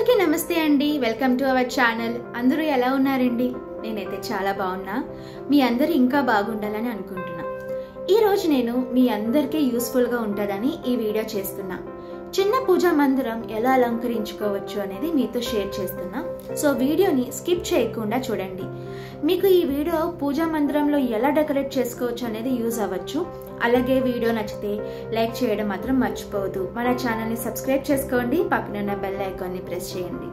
అందరికీ నమస్తే అండి వెల్కమ్ టు అవర్ ఛానల్ అందరూ ఎలా ఉన్నారండి నేనైతే చాలా బాగున్నా మీ అందరూ ఇంకా బాగుండాలని అనుకుంటున్నా ఈ రోజు నేను మీ అందరికీ యూస్ఫుల్గా ఉంటుందని ఈ వీడియో చేస్తున్నా చిన్న పూజా మందిరం ఎలా అలంకరించుకోవచ్చు అనేది మీతో షేర్ చేస్తున్నా సో వీడియోని స్కిప్ చేయకుండా చూడండి మీకు ఈ వీడియో పూజా మందిరంలో ఎలా డెకరేట్ చేసుకోవచ్చు అనేది యూజ్ అవ్వచ్చు అలాగే వీడియో నచ్చితే లైక్ చేయడం మాత్రం మర్చిపోవద్దు మన ఛానల్ని సబ్స్క్రైబ్ చేసుకోండి పక్కన ఉన్న బెల్ ఐకాన్ని ప్రెస్ చేయండి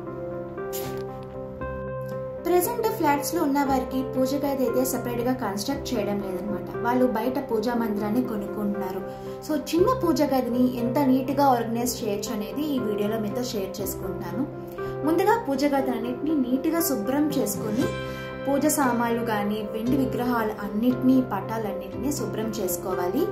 ప్రెసెంట్ ఫ్లాట్స్ లో ఉన్న వారికి పూజ గది అయితే సెపరేట్ గా కన్స్ట్రక్ట్ చేయడం లేదనమాట వాళ్ళు బయట పూజా మందిరాన్ని కొనుక్కుంటున్నారు సో చిన్న పూజ గదిని ఎంత నీట్ గా ఆర్గనైజ్ చేయొచ్చు అనేది ఈ వీడియోలో మీతో షేర్ చేసుకుంటాను ముందుగా పూజ గది అన్నిటిని నీట్ గా శుభ్రం చేసుకొని పూజ సామాన్లు కానీ వెండి విగ్రహాలు అన్నిటినీ పటాలన్నిటినీ శుభ్రం చేసుకోవాలి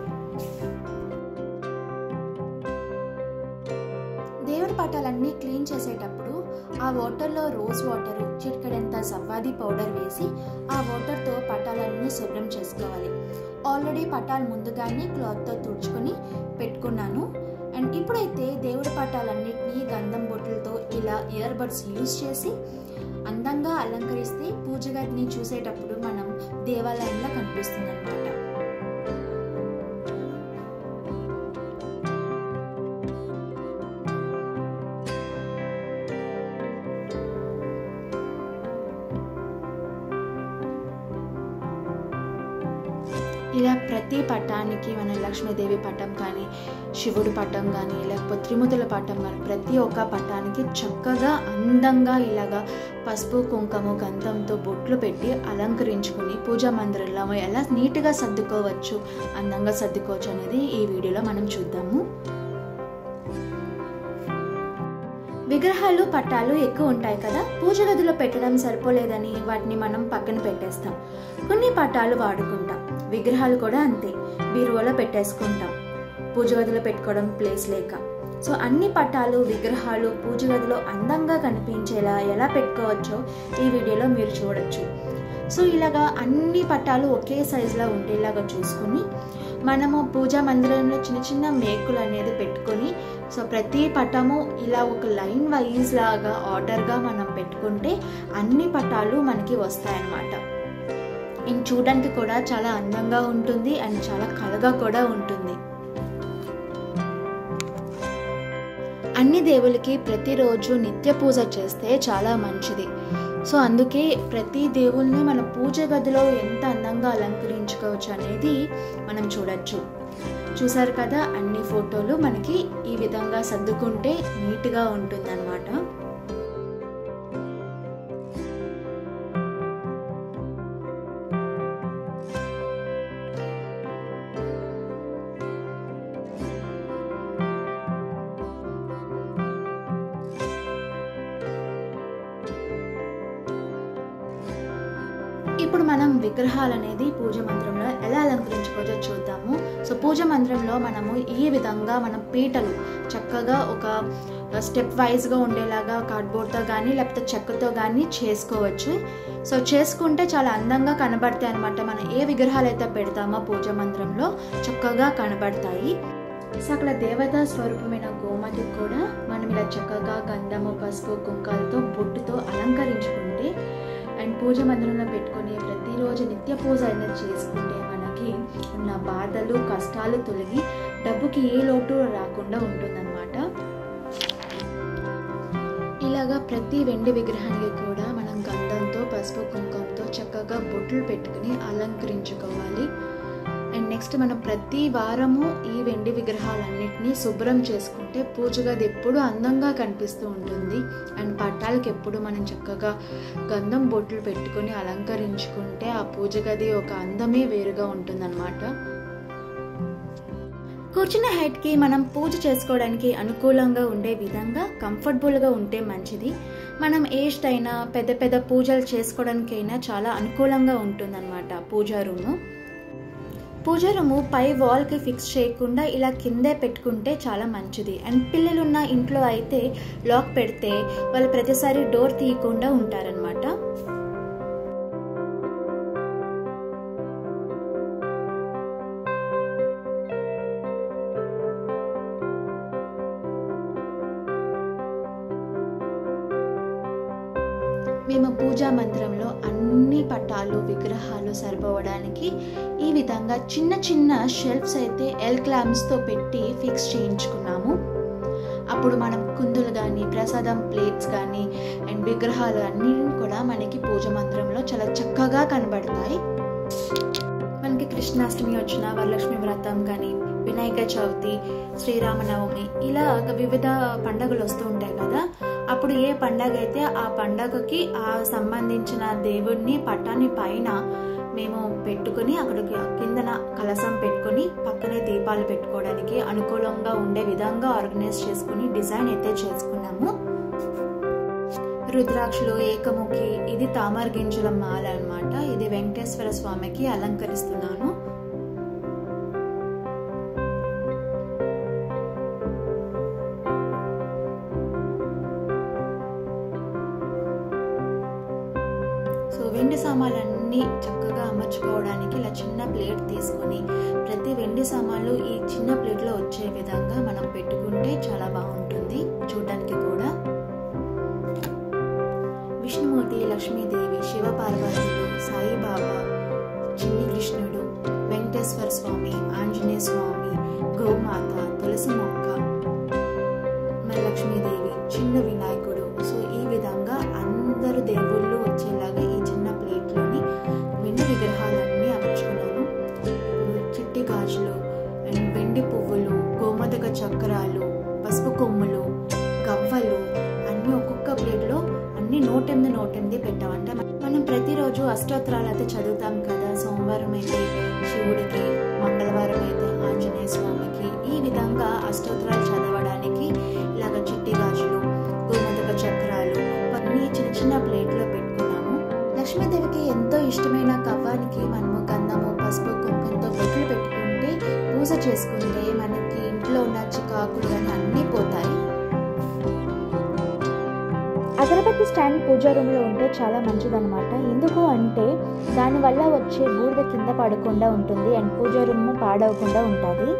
దేవుడి పటాలన్నీ క్లీన్ చేసేటప్పుడు ఆ వాటర్లో రోజ్ వాటర్ చిటికడంత సవ్వాది పౌడర్ వేసి ఆ వాటర్తో పటాలన్నీ శుభ్రం చేసుకోవాలి ఆల్రెడీ పటాలు ముందుగానే క్లాత్తో తుడుచుకొని పెట్టుకున్నాను అండ్ ఇప్పుడైతే దేవుడి పటాలన్నిటినీ గంధం బొట్టులతో ఇలా ఇయర్ బడ్స్ యూజ్ చేసి అందంగా అలంకరిస్తే పూజ గదిని చూసేటప్పుడు మనం దేవాలయంలో కనిపిస్తుంది అనమాట ఇలా ప్రతి పటానికి మన లక్ష్మీదేవి పటం కానీ శివుడు పటం కానీ లేకపోతే త్రిమూర్తుల పటం కానీ ప్రతి ఒక్క పటానికి చక్కగా అందంగా ఇలాగా పసుపు కుంకుమ గంధంతో బొట్లు పెట్టి అలంకరించుకుని పూజా మందిరంలో ఎలా నీట్గా సర్దుకోవచ్చు అందంగా సర్దుకోవచ్చు అనేది ఈ వీడియోలో మనం చూద్దాము విగ్రహాలు పట్టాలు ఎక్కువ ఉంటాయి కదా పూజ గదిలో పెట్టడం సరిపోలేదని వాటిని మనం పక్కన పెట్టేస్తాం కొన్ని పట్టాలు వాడుకుంటాం విగ్రహాలు కూడా అంతే బీరువాలో పెట్టేసుకుంటాం పూజ గదిలో పెట్టుకోవడం ప్లేస్ లేక సో అన్ని పట్టాలు విగ్రహాలు పూజ గదిలో అందంగా కనిపించేలా ఎలా పెట్టుకోవచ్చో ఈ వీడియోలో మీరు చూడొచ్చు సో ఇలాగా అన్ని పట్టాలు ఒకే సైజులో ఉండేలాగా చూసుకుని మనము పూజా మందిరంలో చిన్న చిన్న మేకులు అనేది పెట్టుకొని సో ప్రతి పటము ఇలా ఒక లైన్ వైజ్ లాగా ఆర్డర్గా మనం పెట్టుకుంటే అన్ని పటాలు మనకి వస్తాయన్నమాట ఇంక చూడడానికి కూడా చాలా అందంగా ఉంటుంది అండ్ చాలా కలగా కూడా ఉంటుంది అన్ని దేవులకి ప్రతిరోజు నిత్య పూజ చేస్తే చాలా మంచిది సో అందుకే ప్రతి దేవుల్ని మన పూజ గదిలో ఎంత అందంగా అలంకరించుకోవచ్చు అనేది మనం చూడొచ్చు చూసారు కదా అన్ని ఫోటోలు మనకి ఈ విధంగా సర్దుకుంటే నీట్గా ఉంటుందన్నమాట ఇప్పుడు మనం విగ్రహాలు అనేది పూజ మందిరంలో ఎలా అలంకరించుకోవచ్చో చూద్దాము సో పూజ మందిరంలో మనము ఈ విధంగా మనం పీటలు చక్కగా ఒక స్టెప్ వైజ్గా ఉండేలాగా కార్డ్బోర్డ్తో కానీ లేకపోతే చెక్కతో కానీ చేసుకోవచ్చు సో చేసుకుంటే చాలా అందంగా కనబడతాయి అనమాట మనం ఏ విగ్రహాలు అయితే పెడతామో పూజ మందిరంలో చక్కగా కనబడతాయి సో అక్కడ దేవతా స్వరూపమైన గోమతికి కూడా మనం ఇలా చక్కగా గంధము పసుపు కుంకాలతో బొట్టుతో అలంకరించుకుంటే అండ్ పూజ మందిరంలో పెట్టుకొని ప్రతిరోజు నిత్య పూజ అనేది చేసుకుంటే మనకి ఉన్న బాధలు కష్టాలు తొలగి డబ్బుకి ఏ లోటు రాకుండా ఉంటుందన్నమాట ఇలాగా ప్రతి వెండి విగ్రహానికి కూడా మనం గంధంతో పసుపు కుంకుమతో చక్కగా బొట్లు పెట్టుకుని అలంకరించుకోవాలి అండ్ నెక్స్ట్ మనం ప్రతి వారము ఈ వెండి విగ్రహాలన్నిటినీ శుభ్రం చేసుకుంటే పూజ గది ఎప్పుడు అందంగా కనిపిస్తూ ఉంటుంది అండ్ పట్టాలకి ఎప్పుడు మనం చక్కగా గంధం బొట్లు పెట్టుకొని అలంకరించుకుంటే ఆ పూజ గది ఒక అందమే వేరుగా ఉంటుందన్నమాట కూర్చున్న హైట్కి మనం పూజ చేసుకోవడానికి అనుకూలంగా ఉండే విధంగా కంఫర్టబుల్గా ఉంటే మంచిది మనం ఏజ్డ్ అయినా పెద్ద పెద్ద పూజలు చేసుకోవడానికైనా చాలా అనుకూలంగా ఉంటుందన్నమాట పూజా రూము పూజ రూము పై వాల్కి ఫిక్స్ చేయకుండా ఇలా కిందే పెట్టుకుంటే చాలా మంచిది అండ్ పిల్లలున్న ఇంట్లో అయితే లాక్ పెడితే వాళ్ళు ప్రతిసారి డోర్ తీయకుండా ఉంటారనమాట మేము పూజా మందిరంలో అన్ని పటాలు విగ్రహాలు సరిపోవడానికి ఈ విధంగా చిన్న చిన్న షెల్ఫ్స్ అయితే ఎల్ క్లాంప్స్తో పెట్టి ఫిక్స్ చేయించుకున్నాము అప్పుడు మనం కుందులు కానీ ప్రసాదం ప్లేట్స్ కానీ అండ్ విగ్రహాలు అన్నీ కూడా మనకి పూజ మందిరంలో చాలా చక్కగా కనబడతాయి మనకి కృష్ణాష్టమి వచ్చిన వరలక్ష్మి వ్రతం కానీ వినాయక చవితి శ్రీరామనవమి ఇలా వివిధ పండుగలు వస్తూ ఉంటాయి కదా అప్పుడు ఏ పండగ అయితే ఆ పండగకి ఆ సంబంధించిన దేవుడిని పట్టాన్ని పైన మేము పెట్టుకుని అక్కడికి కిందన కలసం పెట్టుకుని పక్కనే దీపాలు పెట్టుకోవడానికి అనుకూలంగా ఉండే విధంగా ఆర్గనైజ్ చేసుకుని డిజైన్ అయితే చేసుకున్నాము రుద్రాక్షలు ఏకముఖి ఇది తామర గింజల మాల అనమాట ఇది వెంకటేశ్వర స్వామికి అలంకరిస్తున్నాను సో వెండి సామాన్లన్నీ చక్కగా అమర్చుకోవడానికి ఇలా చిన్న ప్లేట్ తీసుకొని ప్రతి వెండి సామాన్లు ఈ చిన్న ప్లేట్లో వచ్చే విధంగా మనం పెట్టుకుంటే చాలా బాగుంటుంది చూడడానికి కూడా విష్ణుమూర్తి లక్ష్మీదేవి శివపార్వతులు సాయిబాబా చిన్ని కృష్ణుడు వెంకటేశ్వర స్వామి ఆంజనేయ స్వామి గోమాత తులసి మొక్క మరి లక్ష్మీదేవి చిన్న వినాయకుడు సో ఈ విధంగా అందరు దేవుళ్ళు వచ్చేలాగా ఈ చిన్న ప్లేట్లోని వెండి విగ్రహాలన్నీ అమర్చుకున్నాను చిట్టి గాజులు అండ్ వెండి పువ్వులు గోమదక చక్రాలు పసుపు కొమ్ములు గవ్వలు అన్నీ ఒక్కొక్క ప్లేట్లో అన్ని నూటెనిమిది నూటెనిమిది పెట్టామంటే మనం ప్రతిరోజు అష్టోత్తరాలు అయితే చదువుతాం కదా సోమవారం అయితే శివుడికి మంగళవారం అయితే ఆంజనేయ స్వామికి ఈ విధంగా అష్టోత్తరాలు చదవడానికి ఇలాగ చిట్టి గాజులు గోమతక చక్రాలు అన్నీ చిన్న చిన్న ప్లేట్లో పెట్టుకున్నాము లక్ష్మీదేవికి ఎంతో ఇష్టమైన కవ్వానికి మనము గంధము పసుపు కుంకుమతో బొట్లు పెట్టుకుంటే పూజ చేసుకుంటే మనకి ఇంట్లో ఉన్న చికాకులు కానీ అన్నీ పోతాయి అగరబత్తి స్టాండ్ పూజా రూమ్లో ఉంటే చాలా మంచిదన్నమాట ఎందుకు అంటే దానివల్ల వచ్చే బూడిద కింద పడకుండా ఉంటుంది అండ్ పూజా రూమ్ పాడవకుండా ఉంటుంది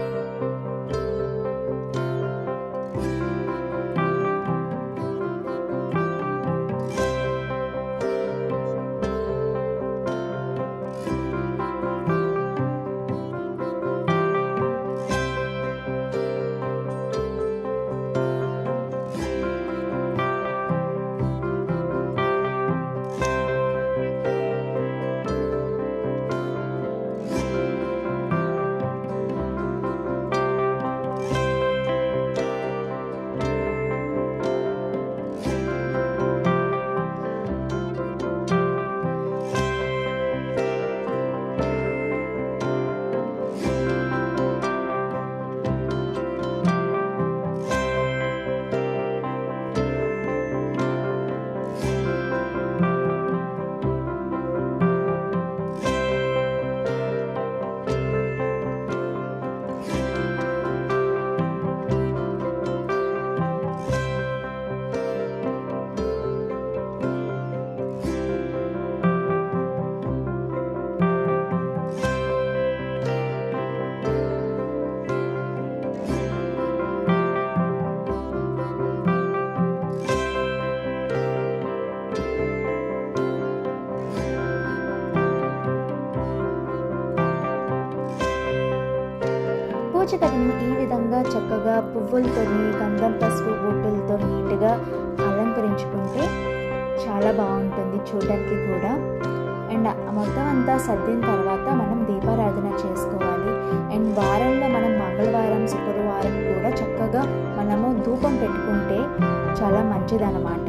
పూజ గదిని ఈ విధంగా చక్కగా పువ్వులతోని గంధం పసుపు బొట్టులతో నీట్గా అలంకరించుకుంటే చాలా బాగుంటుంది చూడడానికి కూడా అండ్ మొత్తం అంతా సర్దిన తర్వాత మనం దీపారాధన చేసుకోవాలి అండ్ వారంలో మనం మంగళవారం శుక్రవారం కూడా చక్కగా మనము ధూపం పెట్టుకుంటే చాలా మంచిదన్నమాట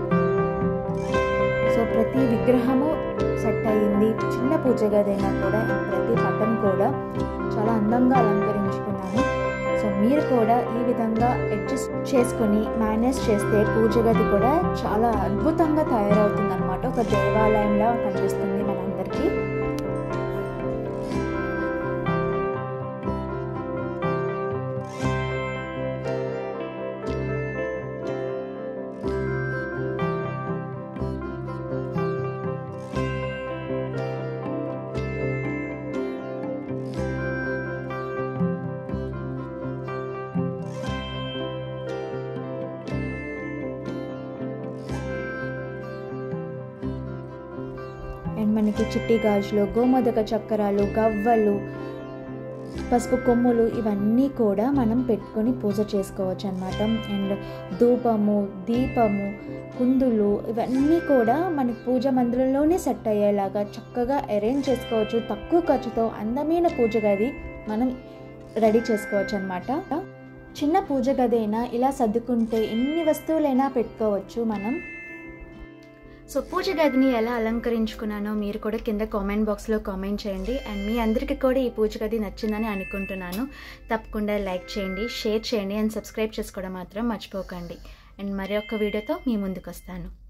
సో ప్రతి విగ్రహము సెట్ అయ్యింది చిన్న పూజ గదైనా కూడా ప్రతి పటం కూడా చాలా అందంగా అలంకరించుకున్నాను సో మీరు కూడా ఈ విధంగా అడ్జస్ట్ చేసుకొని మేనేజ్ చేస్తే పూజ గది కూడా చాలా అద్భుతంగా తయారవుతుంది అనమాట ఒక దేవాలయంలో కనిపిస్తుంది మనందరికీ అండ్ మనకి చిట్టి గాజులు గోమోదక చక్రాలు గవ్వలు పసుపు కొమ్ములు ఇవన్నీ కూడా మనం పెట్టుకొని పూజ చేసుకోవచ్చు అనమాట అండ్ ధూపము దీపము కుందులు ఇవన్నీ కూడా మనకి పూజ మందిరంలోనే సెట్ అయ్యేలాగా చక్కగా అరేంజ్ చేసుకోవచ్చు తక్కువ ఖర్చుతో అందమైన పూజ గది మనం రెడీ చేసుకోవచ్చు అనమాట చిన్న పూజ గది అయినా ఇలా సర్దుకుంటే ఎన్ని వస్తువులైనా పెట్టుకోవచ్చు మనం సో పూజ గదిని ఎలా అలంకరించుకున్నానో మీరు కూడా కింద కామెంట్ బాక్స్లో కామెంట్ చేయండి అండ్ మీ అందరికీ కూడా ఈ పూజ గది నచ్చిందని అనుకుంటున్నాను తప్పకుండా లైక్ చేయండి షేర్ చేయండి అండ్ సబ్స్క్రైబ్ చేసుకోవడం మాత్రం మర్చిపోకండి అండ్ మరి ఒక్క వీడియోతో మీ ముందుకు వస్తాను